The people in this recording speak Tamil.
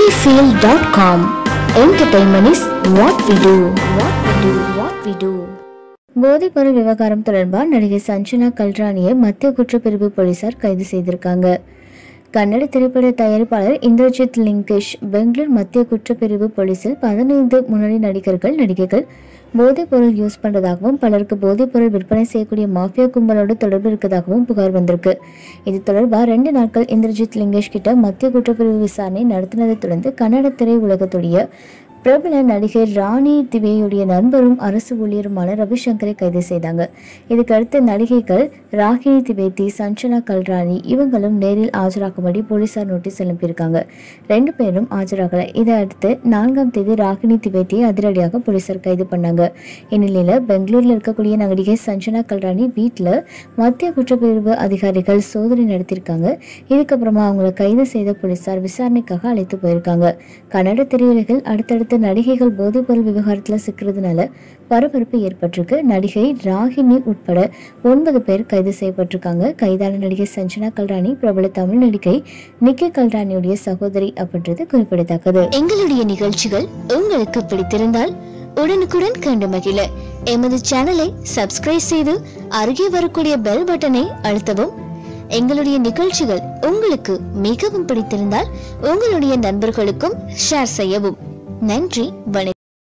Moviefeel.com. Entertainment is what we do. What we do. What we do. போதைப்பொருள் விவகாரம் தொடர்பாக நடிகை சஞ்சனா கல்ராணியை மத்திய குற்றப்பிரிவு போலீசார் கைது செய்திருக்காங்க கன்னட திரைப்பட தயாரிப்பாளர் இந்திரஜித் லிங்கேஷ் பெங்களூர் மத்திய குற்றப்பிரிவு போலீசில் பதினைந்து முன்னணி நடிகர்கள் நடிகைகள் போதைப் பொருள் யூஸ் பண்றதாகவும் பலருக்கு போதைப் பொருள் விற்பனை செய்யக்கூடிய மாஃபியா கும்பலோடு தொடர்பு இருக்கதாகவும் புகார் வந்திருக்கு இது தொடர்பாக ரெண்டு நாட்கள் இந்திரஜித் லிங்கேஷ் கிட்ட மத்திய குற்றப்பிரிவு விசாரணை நடத்தினதை தொடர்ந்து கன்னட திரை உலகத்துடைய பிரபல நடிகை ராணி திவேயுடைய நண்பரும் அரசு ஊழியருமான ரவிசங்கரை கைது செய்தாங்க இதுக்கு அடுத்து நடிகைகள் ராகினி திவேதி சஞ்சனா கல்ராணி இவங்களும் நேரில் ஆஜராகும்படி போலீசார் நோட்டீஸ் அனுப்பியிருக்காங்க ரெண்டு பேரும் ஆஜராகல இதை அடுத்து நான்காம் தேதி ராகினி திவேதியை அதிரடியாக போலீசார் கைது பண்ணாங்க இந்நிலையில பெங்களூர்ல இருக்கக்கூடிய நடிகை சஞ்சனா கல்ராணி வீட்டில் மத்திய குற்றப்பிரிவு அதிகாரிகள் சோதனை நடத்தியிருக்காங்க இதுக்கப்புறமா அவங்கள கைது செய்த போலீசார் விசாரணைக்காக அழைத்து போயிருக்காங்க கன்னட திரையுலகில் அடுத்தடுத்த நடிகைகள் போதைப்பொருள் விவகாரத்தில் சிக்கிறதுனால பரபரப்பு ஏற்பட்டிருக்கு நடிகை ராகினி உட்பட ஒன்பது பேர் கைது செய்யப்பட்டிருக்காங்க கைதான நடிகை சஞ்சனா கல்ராணி பிரபல தமிழ் நடிகை நிக்கி கல்ராணியுடைய சகோதரி அப்படின்றது குறிப்பிடத்தக்கது எங்களுடைய நிகழ்ச்சிகள் உங்களுக்கு பிடித்திருந்தால் உடனுக்குடன் கண்டு மகிழ எமது சேனலை சப்ஸ்கிரைப் செய்து அருகே வரக்கூடிய பெல் பட்டனை அழுத்தவும் எங்களுடைய நிகழ்ச்சிகள் உங்களுக்கு மிகவும் பிடித்திருந்தால் உங்களுடைய நண்பர்களுக்கும் ஷேர் செய்யவும் நன்றி வணக்கம்